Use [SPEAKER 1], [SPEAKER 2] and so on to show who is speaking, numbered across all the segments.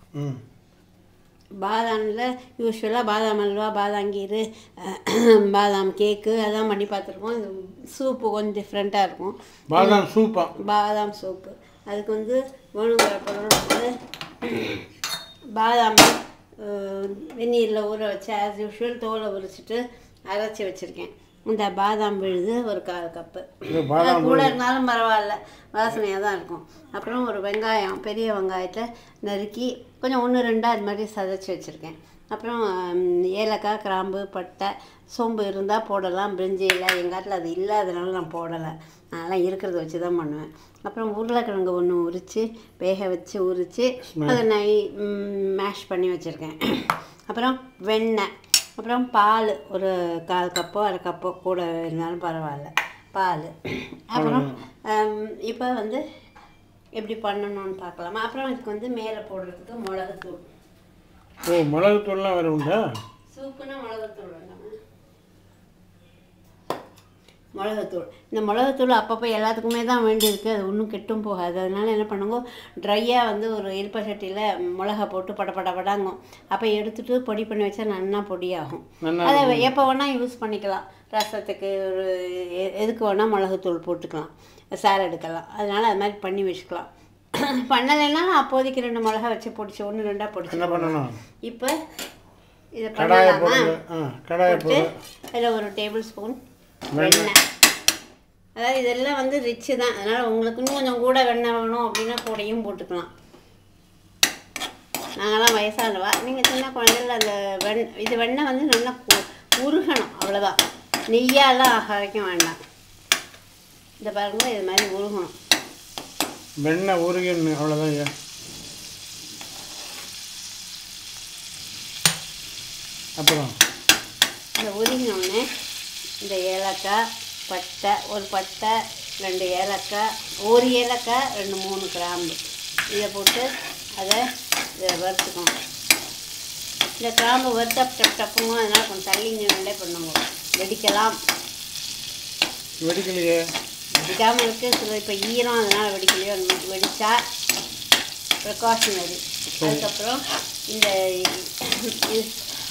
[SPEAKER 1] ம்
[SPEAKER 2] பாதாமில் யூஸ்வலாக பாதாம் அல்வா பாதாங்கீர் பாதாம் கேக்கு அதான் பண்ணி பார்த்துருக்கோம் இது சூப்பு கொஞ்சம் டிஃப்ரெண்ட்டாக இருக்கும்
[SPEAKER 1] பாதாம் சூப்பா
[SPEAKER 2] பாதாம் சூப்பு அதுக்கு வந்து வேணுங்கிற பொருள் வந்து பாதாம் வெந்நீரில் ஊற வச்சு ஆஸ் யூஷுவல் தோலை உரிச்சிட்டு அரைச்சி வச்சுருக்கேன் இந்த பாதாம் விழுது ஒரு கால் கப்பு
[SPEAKER 1] இது பாதாம்
[SPEAKER 2] கூட இருந்தாலும் பரவாயில்ல வாசனையாக தான் இருக்கும் அப்புறம் ஒரு வெங்காயம் பெரிய வெங்காயத்தை நறுக்கி கொஞ்சம் ஒன்று ரெண்டாக அது மாதிரி சதைச்சி வச்சுருக்கேன் அப்புறம் ம், ஏலக்காய் கிராம்பு பட்டை சோம்பு இருந்தால் போடலாம் பிரிஞ்சி இல்லை எங்கள் காட்டில் அது இல்லாதனால நான் போடலை நான்லாம் இருக்கிறத வச்சு தான் பண்ணுவேன் அப்புறம் உருளைக்கிழங்கு ஒன்று உரித்து வேக வச்சு உரித்து அதை நை மேஷ் பண்ணி வச்சுருக்கேன் அப்புறம் வெண்ணெய் அப்புறம் பால் ஒரு கால் கப்போ அரை கப்போ கூட இருந்தாலும் பரவாயில்ல பால் அப்புறம் இப்போ வந்து எப்படி பண்ணணும்னு பார்க்கலாமா அப்புறம் இதுக்கு வந்து மேலே போடுறதுக்கு மிளகுத்தூள்
[SPEAKER 1] ஓ மிளகுத்தூள்லாம் வேறு உண்டா
[SPEAKER 2] சூப்புனா மிளகுத்தூள் வேண்டாமா மிளகுத்தூள் இந்த மிளகுத்தூள் அப்பப்போ எல்லாத்துக்குமே தான் வேண்டியிருக்கு அது ஒன்றும் கெட்டும் போகாது அதனால என்ன பண்ணுங்க ட்ரையாக வந்து ஒரு இல்ப சட்டியில் மிளகா போட்டு பட பட படாங்கும் அப்போ எடுத்துட்டு பொடி பண்ணி வச்சா நல்லா பொடியாகும்
[SPEAKER 1] நல்லா
[SPEAKER 2] அதை எப்போ வேணால் யூஸ் பண்ணிக்கலாம் ரசத்துக்கு ஒரு எ- எதுக்கு வேணால் மிளகுத்தூள் போட்டுக்கலாம் சாலடுக்கெல்லாம் அதனால அது மாதிரி பண்ணி வச்சுக்கலாம் பண்ணலைன்னாலும் அப்போதைக்கு ரெண்டு மிளகா வச்சு பொடிச்சு ஒன்று ரெண்டாக
[SPEAKER 1] என்ன
[SPEAKER 2] பொடிச்சு
[SPEAKER 1] பண்ணணும்
[SPEAKER 2] இப்போ இதை
[SPEAKER 1] கடாயை
[SPEAKER 2] பண்ணலாமா
[SPEAKER 1] போடுங்க ஆ கடாயை
[SPEAKER 2] போட்டு
[SPEAKER 1] போடு
[SPEAKER 2] அதில் ஒரு டேபிள் ஸ்பூன் வெண்ணெய் அதாவது இதெல்லாம் வந்து ரிச்சு தான் அதனால் உங்களுக்கு இன்னும் கொஞ்சம் கூட வெண்ணெய் வேணும் அப்படின்னா கூடையும் போட்டுக்கலாம் நாங்களாம் வயசானவா நீங்கள் சின்ன குழந்தைகள் அந்த வெண் இது வெண்ணெய் வந்து நல்லா உ- உருகணும் அவ்வளோதான் நெய்யாலாம் ஆக வரைக்கும் வேண்டாம் இந்த பாருங்க இது மாதிரி உருகணும்
[SPEAKER 1] வெண்ணெய் உருகின்னு அவ்வளோதான் ஐயா அப்புறம்
[SPEAKER 2] இந்த உருகினோடனே இந்த ஏலக்காய் பட்டை ஒரு பட்டை ரெண்டு ஏலக்காய் ஒரு ஏலக்காய் ரெண்டு மூணு கிராம்பு இதை போட்டு அதை இதை வறுத்துக்கணும் இந்த கிராம்பு வறுத்த டப் டப்புங்க அதனால் கொஞ்சம் தள்ளி நின்றே பண்ணுங்க வெடிக்கலாம்
[SPEAKER 1] வெடிக்கலையே
[SPEAKER 2] வெடிக்காமல் இருக்கு சில இப்போ ஈரம் அதனால் வெடிக்கலையோ அந்த மாதிரி வெடிச்சா ப்ரிகாஷனரி அதுக்கப்புறம் இந்த இது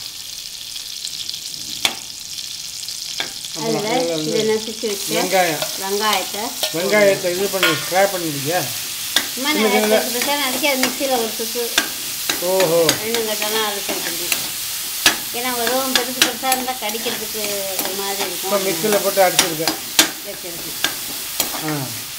[SPEAKER 1] அப்புறம்
[SPEAKER 2] அதில்
[SPEAKER 1] அதில் வந்து
[SPEAKER 2] இதை நசுக்கி வச்சு
[SPEAKER 1] வெங்காயம்
[SPEAKER 2] வெங்காயத்தை
[SPEAKER 1] வெங்காயத்தை இது பண்ணி ஃப்ரை பண்ணிடுங்க
[SPEAKER 2] சும்மா நான் அடிக்க அது மிக்சியில் ஒரு சுத்து
[SPEAKER 1] ஓஹோ
[SPEAKER 2] ரெண்டு கட்டெல்லாம் அரைச்சி வச்சுருக்கேன் ஏன்னா வெறும் பெருசு பெருசாக இருந்தால் கடிக்கிறதுக்கு ஒரு மாதிரி
[SPEAKER 1] இப்போ
[SPEAKER 2] இருக்கும்
[SPEAKER 1] மிக்சியில் போட்டு அடிச்சிருக்கேன்
[SPEAKER 2] வச்சிருக்கேன்
[SPEAKER 1] ஆ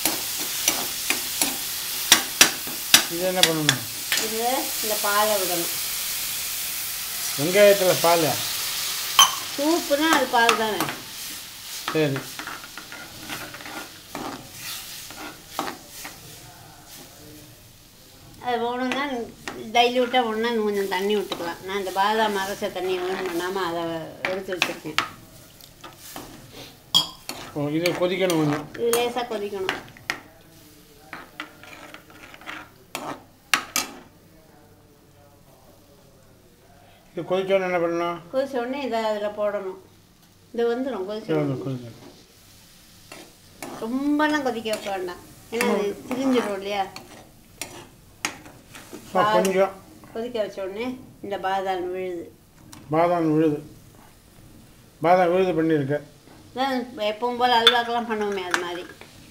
[SPEAKER 1] இது என்ன பண்ணணும்
[SPEAKER 2] இதில் இந்த பாலை விடணும்
[SPEAKER 1] வெங்காயத்தில் பால்
[SPEAKER 2] சூப்புனா அது பால் தானே
[SPEAKER 1] சரி
[SPEAKER 2] அது வேணும்னா டைல்யூட்டாக ஒன்றா கொஞ்சம் தண்ணி விட்டுக்கலாம் நான் இந்த பாதாம் அரைச்ச தண்ணியை ஒன்றும் பண்ணாமல் அதை எடுத்து வச்சுருக்கேன்
[SPEAKER 1] ஓ இது கொதிக்கணும் கொஞ்சம்
[SPEAKER 2] இது லேசாக கொதிக்கணும்
[SPEAKER 1] இது கொதிச்சோன்னு என்ன பண்ணணும்
[SPEAKER 2] கொதிச்ச உடனே இதை அதில் போடணும் இது வந்துடும் கொதிச்ச
[SPEAKER 1] சரி,
[SPEAKER 2] உடனே.
[SPEAKER 1] கொதிக்கணும்
[SPEAKER 2] ரொம்பலாம் கொதிக்க வைக்க வேண்டாம் ஏன்னா அது திரிஞ்சிடும் இல்லையா
[SPEAKER 1] ஆ, கொஞ்சம்
[SPEAKER 2] கொதிக்க வச்ச உடனே இந்த பாதாம் விழுது
[SPEAKER 1] பாதாம் விழுது பாதாம் விழுது பண்ணியிருக்கேன்
[SPEAKER 2] அதான் எப்பவும் போல் அல்வாக்கெல்லாம் பண்ணுவோமே அது மாதிரி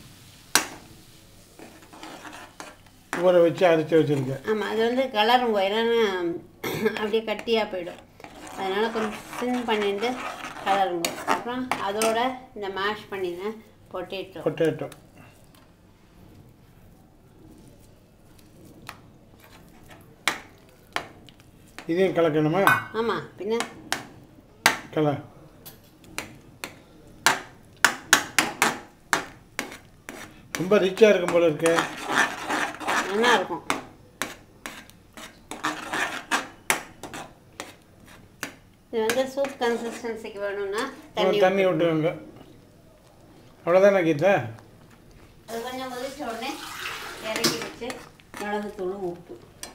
[SPEAKER 1] ஊற வச்சு அரைச்சி வச்சுருக்கேன்
[SPEAKER 2] ஆமாம் அது வந்து கலருங்க இல்லைன்னா அப்படியே கட்டியாக போயிடும் அதனால் கொஞ்சம் சின் பண்ணிட்டு கலருங்க அப்புறம் அதோட இந்த மேஷ் பண்ணின பொட்டேட்டோ
[SPEAKER 1] பொட்டேட்டோ இதையும் கலக்கணுமா
[SPEAKER 2] ஆமாம் பின்ன
[SPEAKER 1] கல ரொம்ப ரிச்சாக இருக்கும் போல இருக்கு
[SPEAKER 2] நல்லா இருக்கும் இது வந்து சூப் கன்சிஸ்டன்சிக்கு வேணும்னா தண்ணி
[SPEAKER 1] தண்ணி விட்டுருங்க அவ்வளோதானே கீதா
[SPEAKER 2] அது கொஞ்சம் கொதிச்ச உடனே இறக்கி வச்சு மிளகுத்தூள் உப்பு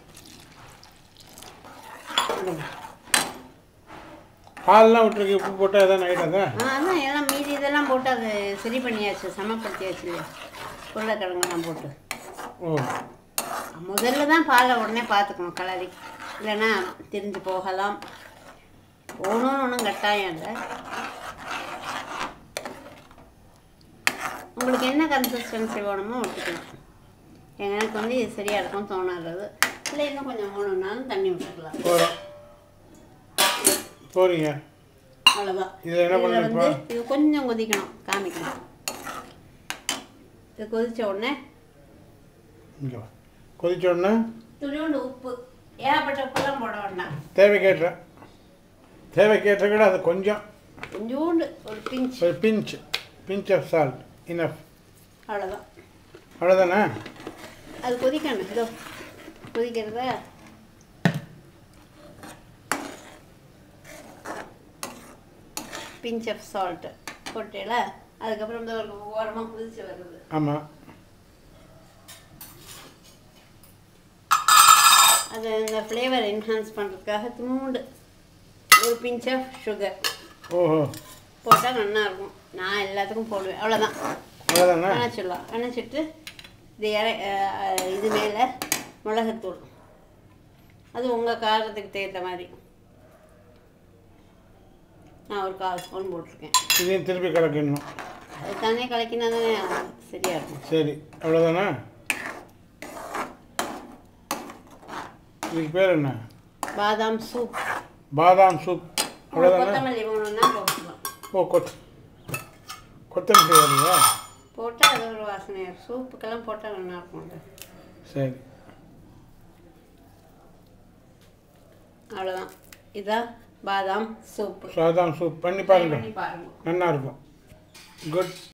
[SPEAKER 1] பால்லாம் விட்டுருக்கு உப்பு போட்டால் எதாவது ஆகிட்டாதா
[SPEAKER 2] ஆ அதான் எல்லாம் மீதி இதெல்லாம் போட்டு அது சரி பண்ணியாச்சு சமப்படுத்தியாச்சு இல்லையா உருளைக்கிழங்கெல்லாம் போட்டு
[SPEAKER 1] ஓ
[SPEAKER 2] முதல்ல தான் பாலை உடனே பார்த்துக்கணும் கலரி இல்லைன்னா திரிஞ்சு போகலாம் போகணும்னு ஒன்றும் கட்டாயம் இல்லை உங்களுக்கு என்ன கன்சிஸ்டன்சி வேணுமோ விட்டுக்கலாம் எனக்கு வந்து இது சரியாக இருக்கும் தோணுறது இல்லை இன்னும் கொஞ்சம் வேணும்னாலும் தண்ணி விட்டுக்கலாம்
[SPEAKER 1] போகிறோம் போறீங்க
[SPEAKER 2] அவ்வளோதான்
[SPEAKER 1] இதில் என்ன
[SPEAKER 2] இதில் வந்து
[SPEAKER 1] பண்ணணும்
[SPEAKER 2] இது கொஞ்சம் கொதிக்கணும் காமிக்கணும் இது கொதிச்ச உடனே
[SPEAKER 1] இங்கே வா கொதிச்ச உடனே
[SPEAKER 2] துளியோண்டு உப்பு ஏகப்பட்ட உப்புலாம் போட வேண்டாம்
[SPEAKER 1] தேவைக்கேற்ற தேவைக்கேற்ற கூட அது கொஞ்சம்
[SPEAKER 2] கொஞ்சோண்டு ஒரு பிஞ்ச்
[SPEAKER 1] ஒரு pinch pinch of salt enough
[SPEAKER 2] அவ்வளோதான்
[SPEAKER 1] அவ்வளோதானே
[SPEAKER 2] அது கொதிக்கணும் இதோ கொதிக்கிறத பிஞ்ச் ஆஃப் சால்ட்டு போட்டேல அதுக்கப்புறம் இந்த ஒரு ஓரமாக குதிச்சு வருது
[SPEAKER 1] ஆமாம்
[SPEAKER 2] அது இந்த ஃப்ளேவர் என்ஹான்ஸ் பண்ணுறதுக்காக துண்டு ஒரு பிஞ்ச் ஆஃப் சுகர்
[SPEAKER 1] ஓஹோ
[SPEAKER 2] போட்டால் நல்லா இருக்கும் நான் எல்லாத்துக்கும் போடுவேன் அவ்வளோதான்
[SPEAKER 1] அவ்வளோதானே
[SPEAKER 2] அணைச்சிடலாம் அணைச்சிட்டு இது இற அஹ் இது மேலே மிளகுத்தூள் அது உங்கள் காரத்துக்கு தகுந்த மாதிரி நான் ஒரு கால் ஸ்பூன் போட்டிருக்கேன்
[SPEAKER 1] இதையும் திருப்பி கலக்கிடணும்
[SPEAKER 2] அது தானே கலக்கினா தானே சரியாக இருக்கும்
[SPEAKER 1] சரி அவ்வளோதானே இதுக்கு பேர் என்ன
[SPEAKER 2] பாதாம் சூப்
[SPEAKER 1] பாதாம் சூப் அவ்வளோதானே
[SPEAKER 2] கொத்தமல்லி வேணும்னா போட்டுக்கலாம்
[SPEAKER 1] ஓ கொத் கொத்தமல்லி வருதா
[SPEAKER 2] போட்டால் அது ஒரு வாசனையாக சூப்புக்கெல்லாம் போட்டால் நல்லா இருக்கும் அது
[SPEAKER 1] சரி
[SPEAKER 2] அவ்வளோதான் இதான் பாதாம் சூப்பு
[SPEAKER 1] பாதாம் சூப் பண்ணி
[SPEAKER 2] ட்ரை
[SPEAKER 1] பாருங்க
[SPEAKER 2] பண்ணி பாருங்க
[SPEAKER 1] நல்லா இருக்கும் குட்